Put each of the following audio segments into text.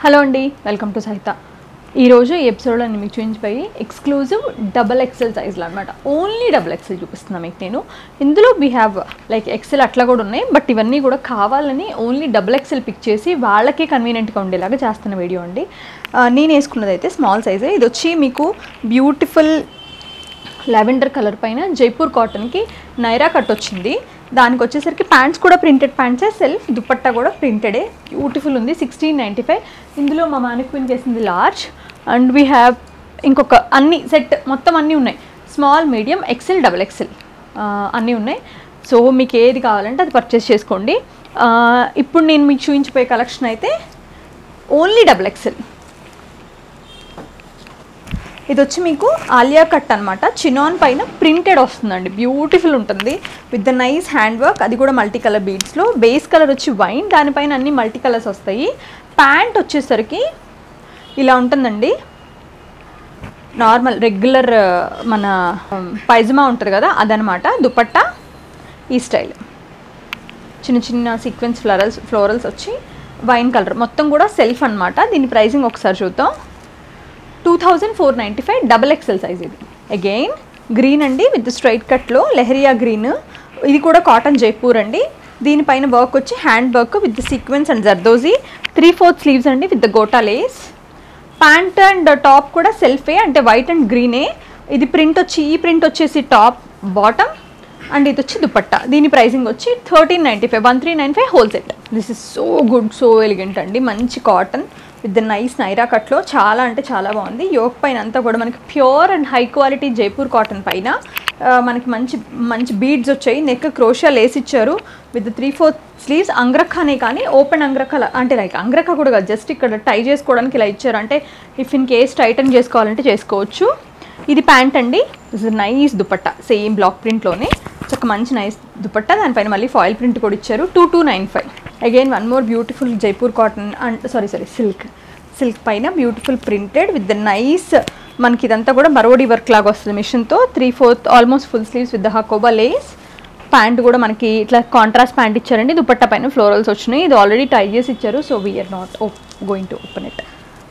hello అండి welcome to సహిత ఈరోజు ఈ ఎపిసోడ్లో నేను మీకు చూపించిపోయి ఎక్స్క్లూజివ్ డబల్ ఎక్సెల్ సైజ్లో అనమాట ఓన్లీ డబల్ ఎక్సెల్ చూపిస్తున్నాను మీకు నేను ఇందులో వీ హ్యావ్ లైక్ ఎక్సెల్ అట్లా కూడా ఉన్నాయి బట్ ఇవన్నీ కూడా కావాలని ఓన్లీ డబల్ ఎక్సెల్ పిక్ చేసి వాళ్ళకే కన్వీనియంట్గా ఉండేలాగా చేస్తున్న వీడియో అండి ఆ, నేను వేసుకున్నది అయితే స్మాల్ సైజే ఇది వచ్చి మీకు బ్యూటిఫుల్ లావెండర్ కలర్ పైన జైపూర్ కాటన్కి నైరా కట్ వచ్చింది దానికి వచ్చేసరికి ప్యాంట్స్ కూడా ప్రింటెడ్ ప్యాంట్సే సెల్ఫ్ దుపట్టా కూడా ప్రింటెడే బ్యూటిఫుల్ ఉంది సిక్స్టీన్ నైంటీ ఫైవ్ ఇందులో మా మానిక్విన్ చేసింది లార్జ్ అండ్ వీ హ్యావ్ ఇంకొక అన్ని సెట్ మొత్తం అన్నీ ఉన్నాయి small medium XL double XL అన్నీ ఉన్నాయి సో మీకు ఏది కావాలంటే అది పర్చేస్ చేసుకోండి ఆ, ఇప్పుడు నేను మీకు చూపించిపోయే కలెక్షన్ అయితే ఓన్లీ డబల్ ఎక్సెల్ ఇది వచ్చి మీకు ఆలియా కట్ అనమాట చినాన్ పైన ప్రింటెడ్ వస్తుందండి బ్యూటిఫుల్ ఉంటుంది with the nice hand work అది కూడా మల్టీ కలర్ బీడ్స్లో బేస్ కలర్ వచ్చి వైన్ దానిపైన అన్ని మల్టీ కలర్స్ వస్తాయి ప్యాంట్ వచ్చేసరికి ఇలా ఉంటుందండి నార్మల్ రెగ్యులర్ మన పైజమా ఉంటుంది కదా అదనమాట దుపట్టా ఈ స్టైల్ చిన్న చిన్న సీక్వెన్స్ ఫ్లరల్స్ ఫ్లోరల్స్ వచ్చి వైన్ కలర్ మొత్తం కూడా సెల్ఫ్ అన్నమాట దీని ప్రైసింగ్ ఒకసారి చూద్దాం two thousand four ninety five double XL size ఇది అగైన్ గ్రీన్ అండి విత్ స్ట్రైట్ కట్లో లెహరియా గ్రీన్ ఇది కూడా కాటన్ జైపూర్ అండి దీనిపైన వర్క్ వచ్చి hand work with sequence and zardozi three fourth sleeves అండి with the gota lace pant and top కూడా సెల్ఫే అంటే వైట్ అండ్ గ్రీనే ఇది ప్రింట్ వచ్చి ఈ ప్రింట్ వచ్చేసి టాప్ బాటమ్ అండ్ ఇది వచ్చి దుపట్టా దీని ప్రైసింగ్ వచ్చి thirteen ninety five one three nine five whole set this is so good so elegant అండి మంచి cotton with the nice Naira కట్లో చాలా అంటే చాలా బాగుంది యోక్ పైన అంతా కూడా మనకి pure and high quality Jaipur cotton పైన ఆ, మనకి మంచి మంచి బీడ్స్ వచ్చాయి నెక్ క్రోషియా లేస్ ఇచ్చారు విత్ త్రీ ఫోర్త్ స్లీవ్స్ అంగ్రఖానే కానీ ఓపెన్ అంగ్రఖ అంటే లైక్ అంగ్రఖ కూడా కాదు జస్ట్ ఇక్కడ టై చేసుకోవడానికి ఇలా ఇచ్చారు అంటే ఇఫ్ ఇన్ కేస్ టైటన్ చేసుకోవాలంటే చేసుకోవచ్చు ఇది ప్యాంట్ అండి this is nice dupatta same block ప్రింట్లోనే చక్క మంచి నైస్ దుపట్టా దానిపైన మళ్ళీ ఫాయిల్ ప్రింట్ కూడా ఇచ్చారు two two nine five again one more beautiful Jaipur cotton and sorry sorry silk silk పైన beautiful printed with the nice మనకి ఇదంతా కూడా మరోడి వర్క్ లాగా వస్తుంది మిషన్తో three fourth almost full sleeves with the hakoba lace pant కూడా మనకి ఇట్లా కాంట్రాస్ట్ ప్యాంట్ ఇచ్చారండి దుపట్టా పైన ఫ్లోరల్స్ వచ్చినాయి ఇది ఆల్రెడీ టై చేసి ఇచ్చారు so we are not going to open it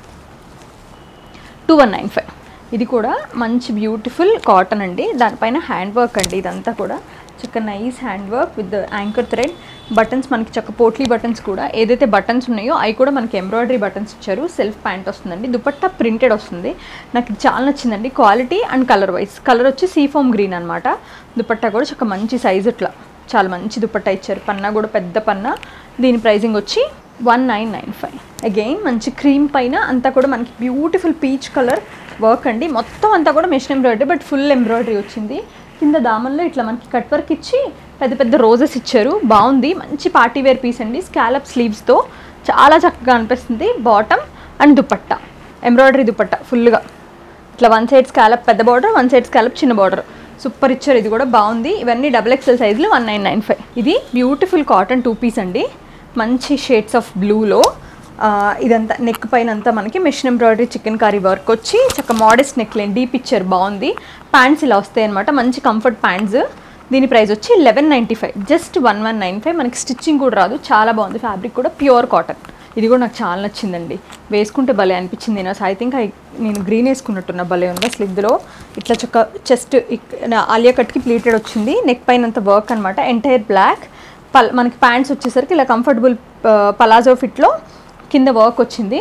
two one nine five ఇది కూడా మంచి బ్యూటిఫుల్ కాటన్ అండి దానిపైన హ్యాండ్ వర్క్ అండి ఇదంతా కూడా చక్క nice hand work with anchor thread buttons మనకి చక్క పోట్లీ బటన్స్ కూడా ఏదైతే బటన్స్ ఉన్నాయో అవి కూడా మనకి ఎంబ్రాయిడరీ బటన్స్ ఇచ్చారు సెల్ఫ్ ప్యాంట్ వస్తుందండి దుపట్టా ప్రింటెడ్ వస్తుంది నాకు ఇది చాలా నచ్చిందండి quality and colour wise colour వచ్చి సీఫోమ్ గ్రీన్ అనమాట దుపట్టా కూడా చక్క మంచి సైజ్ ఇట్లా చాలా మంచి దుపట్టా ఇచ్చారు పన్నా కూడా పెద్ద పన్నా దీని ప్రైజింగ్ వచ్చి one nine nine five again మంచి క్రీమ్ పైన అంతా కూడా మనకి బ్యూటిఫుల్ పీచ్ కలర్ వర్క్ అండి మొత్తం అంతా కూడా machine embroidery but full embroidery వచ్చింది కింద దామన్లో ఇట్లా మనకి కట్ వర్క్ ఇచ్చి పెద్ద పెద్ద రోజెస్ ఇచ్చారు బాగుంది మంచి పార్టీ వేర్ పీస్ అండి స్కాలప్ స్లీవ్స్తో చాలా చక్కగా అనిపిస్తుంది bottom and dupatta embroidery dupatta ఫుల్గా ఇట్లా వన్ సైడ్ స్కాలప్ పెద్ద బార్డర్ వన్ సైడ్ స్కాలప్ చిన్న బార్డర్ సూపర్ ఇచ్చారు ఇది కూడా బాగుంది ఇవన్నీ డబుల్ ఎక్సెల్ సైజులు వన్ నైన్ నైన్ ఫైవ్ ఇది బ్యూటిఫుల్ కాటన్ టూ పీస్ అండి మంచి షేడ్స్ ఆఫ్ బ్లూలో ఇదంతా నెక్ పైన అంతా మనకి machine embroidery chikankari work వచ్చి చక్క మోడెస్ట్ నెక్ లైన్ డీప్ ఇచ్చారు బాగుంది ప్యాంట్స్ ఇలా వస్తాయి అనమాట మంచి కంఫర్ట్ ప్యాంట్స్ దీని ప్రైస్ వచ్చి eleven ninety five just one one nine five మనకి స్టిచ్చింగ్ కూడా రాదు చాలా బాగుంది ఫ్యాబ్రిక్ కూడా ప్యూర్ కాటన్ ఇది కూడా నాకు చాలా నచ్చిందండి వేసుకుంటే భలే అనిపించింది నేను ఐ థింక్ నేను గ్రీన్ వేసుకున్నట్టున్న భలే ఉంది అసలు ఇందులో ఇట్లా చక్క చెస్ట్ ఆలియా కట్కి ప్లీటెడ్ వచ్చింది నెక్ పైన అంత వర్క్ అనమాట ఎంటైర్ బ్లాక్ పల్ మనకి ప్యాంట్స్ వచ్చేసరికి ఇలా కంఫర్టబుల్ పలాజో ఫిట్లో కింద వర్క్ వచ్చింది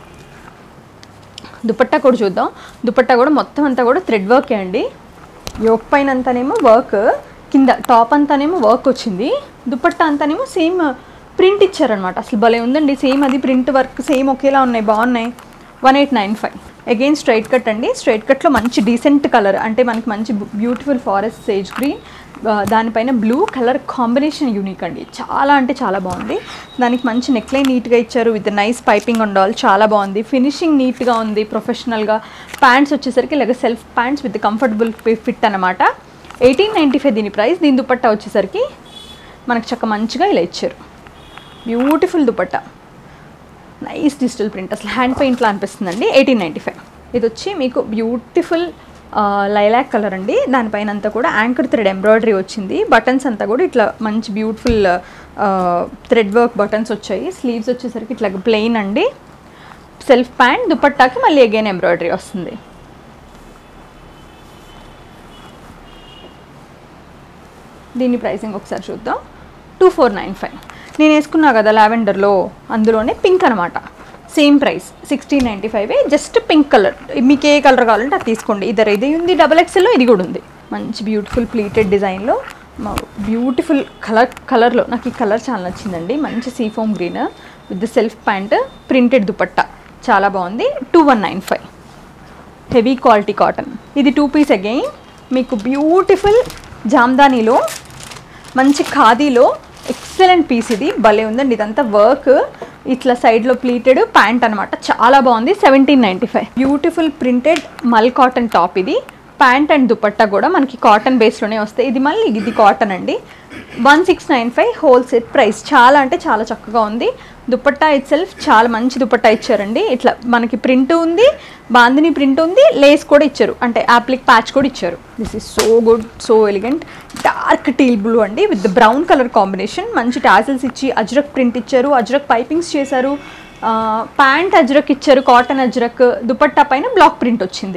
దుపట్టా కూడా చూద్దాం దుపట్టా కూడా మొత్తం అంతా కూడా థ్రెడ్ వర్కే అండి యోక్ పైన అంతానేమో వర్క్ కింద టాప్ అంతానేమో వర్క్ వచ్చింది దుపట్టా అంతానేమో సేమ్ ప్రింట్ ఇచ్చారనమాట అసలు భలే ఉందండి సేమ్ అది ప్రింట్ వర్క్ సేమ్ ఒకేలా ఉన్నాయి బాగున్నాయి one eight nine five again straight cut అండి స్ట్రైట్ కట్లో మంచి డీసెంట్ కలర్ అంటే మనకి మంచి బ్యూటిఫుల్ ఫారెస్ట్ సేజ్ గ్రీన్ దానిపైన బ్లూ కలర్ కాంబినేషన్ యూనిక్ అండి చాలా అంటే చాలా బాగుంది దానికి మంచి నెక్లైన్ నీట్గా ఇచ్చారు with nice piping and all చాలా బాగుంది ఫినిషింగ్ నీట్గా ఉంది ప్రొఫెషనల్గా ప్యాంట్స్ వచ్చేసరికి ఇలాగ self pants with comfortable fit అనమాట ఎయిటీన్ నైంటీ ఫైవ్ దీని ప్రైస్ దీని దుపట్టా వచ్చేసరికి మనకు చక్క మంచిగా ఇలా ఇచ్చారు beautiful dupatta nice digital print అసలు హ్యాండ్ పెయింట్లా అనిపిస్తుందండి ఎయిటీన్ నైంటీ ఫైవ్ ఇది వచ్చి మీకు బ్యూటిఫుల్ లైలాక్ కలర్ అండి దానిపైన అంతా కూడా యాంకర్ థ్రెడ్ ఎంబ్రాయిడరీ వచ్చింది బటన్స్ అంతా కూడా ఇట్లా మంచి బ్యూటిఫుల్ థ్రెడ్ వర్క్ బటన్స్ వచ్చాయి స్లీవ్స్ వచ్చేసరికి ఇట్లా ప్లెయిన్ అండి సెల్ఫ్ ప్యాంట్ దుపట్టాకి మళ్ళీ అగైన్ ఎంబ్రాయిడరీ వస్తుంది దీని ప్రైసింగ్ ఒకసారి చూద్దాం టూ ఫోర్ నైన్ ఫైవ్ నేను వేసుకున్నా కదా లావెండర్లో అందులోనే పింక్ అనమాట same price sixteen ninety five just pink colour మీకు ఏ కలర్ కావాలంటే అది తీసుకోండి ఇద్దరు ఇది ఉంది డబల్ ఎక్స్ఎల్లో ఇది కూడా ఉంది మంచి బ్యూటిఫుల్ ప్లీటెడ్ డిజైన్లో బ్యూటిఫుల్ కలర్ కలర్లో నాకు ఈ కలర్ చాలా నచ్చిందండి మంచి seafoam green with self pant printed dupatta చాలా బాగుంది two one nine five heavy quality cotton ఇది టూ పీస్ అగైన్ మీకు బ్యూటిఫుల్ జామ్దానీలో మంచి ఖాదీలో ఎక్సలెంట్ పీస్ ఇది భలే ఉందండి ఇదంతా వర్క్ ఇట్లా సైడ్లో ప్లీటెడ్ ప్యాంట్ అనమాట చాలా బాగుంది seventeen ninety five beautiful printed mul cotton top ఇది ప్యాంట్ అండ్ దుపట్టా కూడా మనకి కాటన్ బేస్లోనే వస్తాయి ఇది మళ్ళీ ఇది కాటన్ అండి one six nine five wholesale price చాలా అంటే చాలా చక్కగా ఉంది దుపట్టా ఇట్ సెల్ఫ్ చాలా మంచి దుపట్టా ఇచ్చారండి ఇట్లా మనకి ప్రింట్ ఉంది బాందిని ప్రింట్ ఉంది లేస్ కూడా ఇచ్చారు అంటే యాప్లిక్ ప్యాచ్ కూడా ఇచ్చారు this is so good so elegant dark teal blue అండి విత్ బ్రౌన్ కలర్ కాంబినేషన్ మంచి టాజిల్స్ ఇచ్చి అజ్రక్ ప్రింట్ ఇచ్చారు అజ్రక్ పైపింగ్స్ చేశారు ప్యాంట్ అజ్రక్ ఇచ్చారు కాటన్ అజ్రక్ దుపట్టా పైన బ్లాక్ ప్రింట్ వచ్చింది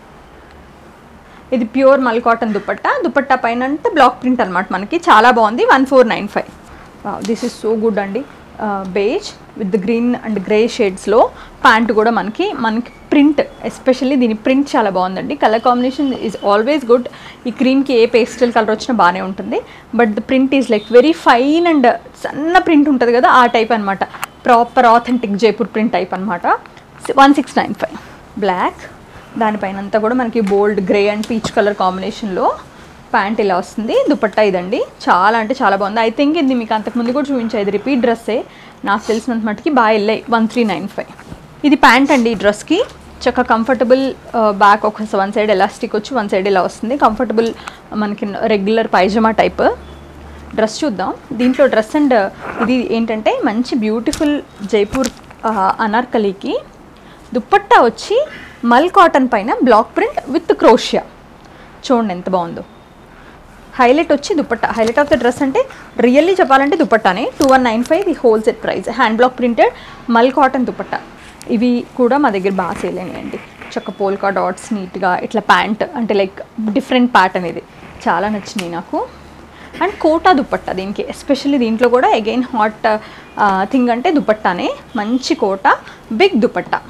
ఇది ప్యూర్ మల్ కాటన్ దుపట్టా దుపట్టా పైన అంటే బ్లాక్ ప్రింట్ అనమాట మనకి చాలా బాగుంది one four nine five this is so good అండి beige with green and grey షేడ్స్లో ప్యాంట్ కూడా మనకి మనకి ప్రింట్ ఎస్పెషల్లీ దీని ప్రింట్ చాలా బాగుందండి colour combination is always good ఈ క్రీమ్కి ఏ పేస్టల్ కలర్ వచ్చినా బాగానే ఉంటుంది but the print is like very fine and సన్న ప్రింట్ ఉంటుంది కదా ఆ టైప్ అనమాట proper authentic Jaipur print type అనమాట one six nine five black దానిపైన అంతా కూడా మనకి bold grey and peach colour కాంబినేషన్లో ప్యాంట్ ఇలా వస్తుంది దుపట్టా ఇదండి చాలా అంటే చాలా బాగుంది ఐ థింక్ ఇది మీకు అంతకుముందు కూడా చూపించాయి ఇది రిపీట్ డ్రెస్సే నాకు తెలిసినంత మటుకి బాగా వెళ్ళాయి వన్ త్రీ నైన్ ఫైవ్ ఇది ప్యాంట్ అండి ఈ డ్రెస్కి చక్క కంఫర్టబుల్ బ్యాక్ ఒక వన్ సైడ్ ఎలాస్టిక్ వచ్చి వన్ సైడ్ ఇలా వస్తుంది కంఫర్టబుల్ మనకి రెగ్యులర్ పైజమా టైప్ డ్రెస్ చూద్దాం దీంట్లో డ్రెస్ అండ్ ఇది ఏంటంటే మంచి బ్యూటిఫుల్ జైపూర్ ఆ, అనార్కలికి దుప్పట్టా వచ్చి మల్ కాటన్ పైన బ్లాక్ ప్రింట్ విత్ క్రోషియా చూడండి ఎంత బాగుందో హైలైట్ వచ్చి dupatta highlight of the dress అంటే రియల్లీ చెప్పాలంటే దుపట్టానే two one nine five the wholesale price hand block printed mul cotton dupatta ఇవి కూడా మా దగ్గర బాగా సేల్ అయినాయండి చక్క పోల్కా డాట్స్ నీట్గా ఇట్లా ప్యాంట్ అంటే లైక్ డిఫరెంట్ ప్యాటర్న్ ఇది చాలా నచ్చినాయి నాకు అండ్ కోటా దుపట్టా దీనికి ఎస్పెషల్లీ దీంట్లో కూడా అగైన్ హాట్ థింగ్ అంటే దుపట్టానే మంచి కోటా బిగ్ దుపట్టా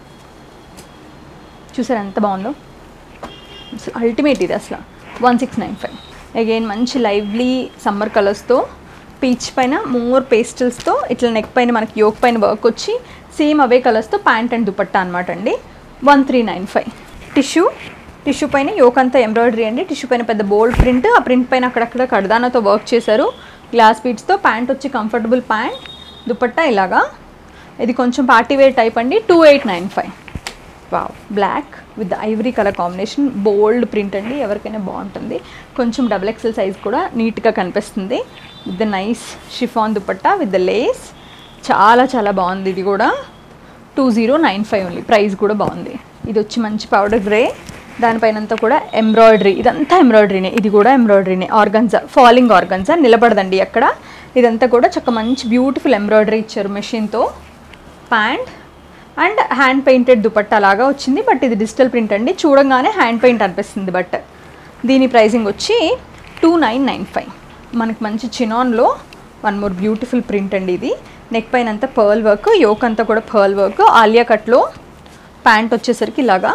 చూసారు ఎంత బాగుందో అల్టిమేట్ ఇది అసలు one six nine five again మంచి లైవ్లీ సమ్మర్ కలర్స్తో పీచ్ పైన మోర్ పేస్టల్స్తో ఇట్లా నెక్ పైన మనకి యోక్ పైన వర్క్ వచ్చి సేమ్ అవే కలర్స్తో ప్యాంట్ అండ్ దుపట్టా అనమాట అండి one three nine five tissue tissue పైన యోక్ అంతా ఎంబ్రాయిడరీ అండి టిష్యూ పైన పెద్ద బోల్డ్ ప్రింట్ ఆ ప్రింట్ పైన అక్కడక్కడ కడదానాతో వర్క్ చేశారు గ్లాస్ బీడ్స్తో ప్యాంట్ వచ్చి కంఫర్టబుల్ ప్యాంట్ దుపట్టా ఇలాగా ఇది కొంచెం పార్టీ వేర్ టైప్ అండి two eight nine five wow black with ivory colour combination bold print అండి ఎవరికైనా బాగుంటుంది కొంచెం డబుల్ ఎక్సెల్ సైజ్ కూడా నీట్గా కనిపిస్తుంది with the nice chiffon dupatta with the lace చాలా చాలా బాగుంది ఇది కూడా two zero nine five only price కూడా బాగుంది ఇది వచ్చి మంచి పౌడర్ గ్రే దానిపైన అంతా కూడా ఎంబ్రాయిడరీ ఇదంతా ఎంబ్రాయిడరీనే ఇది కూడా ఎంబ్రాయిడరీనే ఆర్గన్జా ఫాలింగ్ ఆర్గన్జా నిలబడదండి అక్కడ ఇదంతా కూడా చక్క మంచి బ్యూటిఫుల్ ఎంబ్రాయిడరీ ఇచ్చారు మెషిన్తో pant and hand painted dupatta లాగా వచ్చింది బట్ ఇది డిజిటల్ ప్రింట్ అండి చూడంగానే హ్యాండ్ పెయింట్ అనిపిస్తుంది బట్ దీని ప్రైసింగ్ వచ్చి టూ నైన్ నైన్ ఫైవ్ మనకి మంచి చినాన్లో వన్ మోర్ బ్యూటిఫుల్ ప్రింట్ అండి ఇది నెక్ పైన అంతా పర్ల్ వర్క్ యోక్ అంతా కూడా పర్ల్ వర్క్ ఆలియా కట్లో ప్యాంట్ వచ్చేసరికి ఇలాగా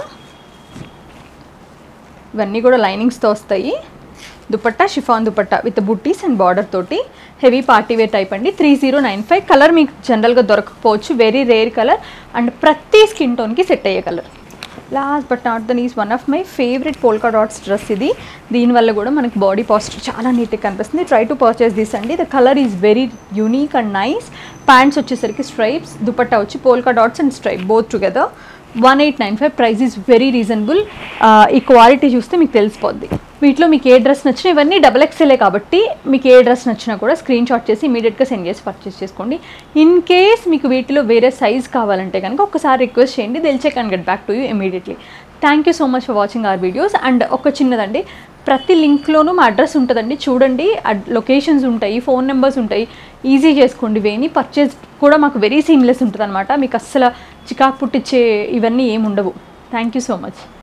ఇవన్నీ కూడా లైనింగ్స్తో వస్తాయి dupatta chiffon dupatta with buttis and border తోటి హెవీ పార్టీ వేర్ టైప్ అండి three zero nine five colour మీకు జనరల్గా దొరకకపోవచ్చు వెరీ రేర్ కలర్ అండ్ ప్రతి స్కిన్ టోన్కి సెట్ అయ్యే colour last but not the is one of my favourite polka dots dress ఇది దీనివల్ల కూడా మనకి బాడీ పాస్చర్ చాలా నీట్గా కనిపిస్తుంది ట్రై టు పర్చేస్ దిస్ అండి the colour is very unique and nice pants వచ్చేసరికి స్ట్రైప్స్ దుపట్టా వచ్చి polka dots and stripe both together one eight nine five price is very reasonable ఈ క్వాలిటీ చూస్తే మీకు తెలిసిపోద్ది వీటిలో మీకు ఏ డ్రెస్ నచ్చినా ఇవన్నీ డబల్ ఎక్స్ఎలే కాబట్టి మీకు ఏ డ్రెస్ నచ్చినా కూడా స్క్రీన్ షాట్ చేసి ఇమీడియట్గా సెండ్ చేసి పర్చేస్ చేసుకోండి ఇన్ కేస్ మీకు వీటిలో వేరే సైజ్ కావాలంటే కనుక ఒకసారి రిక్వెస్ట్ చేయండి will check and get back to you immediately thank you so much for watching our videos and ఒక చిన్నదండి ప్రతి లింక్లోనూ మా అడ్రస్ ఉంటుందండి చూడండి లొకేషన్స్ ఉంటాయి ఫోన్ నెంబర్స్ ఉంటాయి ఈజీ చేసుకోండి వేని పర్చేస్ కూడా మాకు వెరీ సీమ్లెస్ ఉంటుంది అనమాట మీకు అస్సలు చికాకు పుట్టించే ఇవన్నీ ఏమి ఉండవు థ్యాంక్ యూ సో మచ్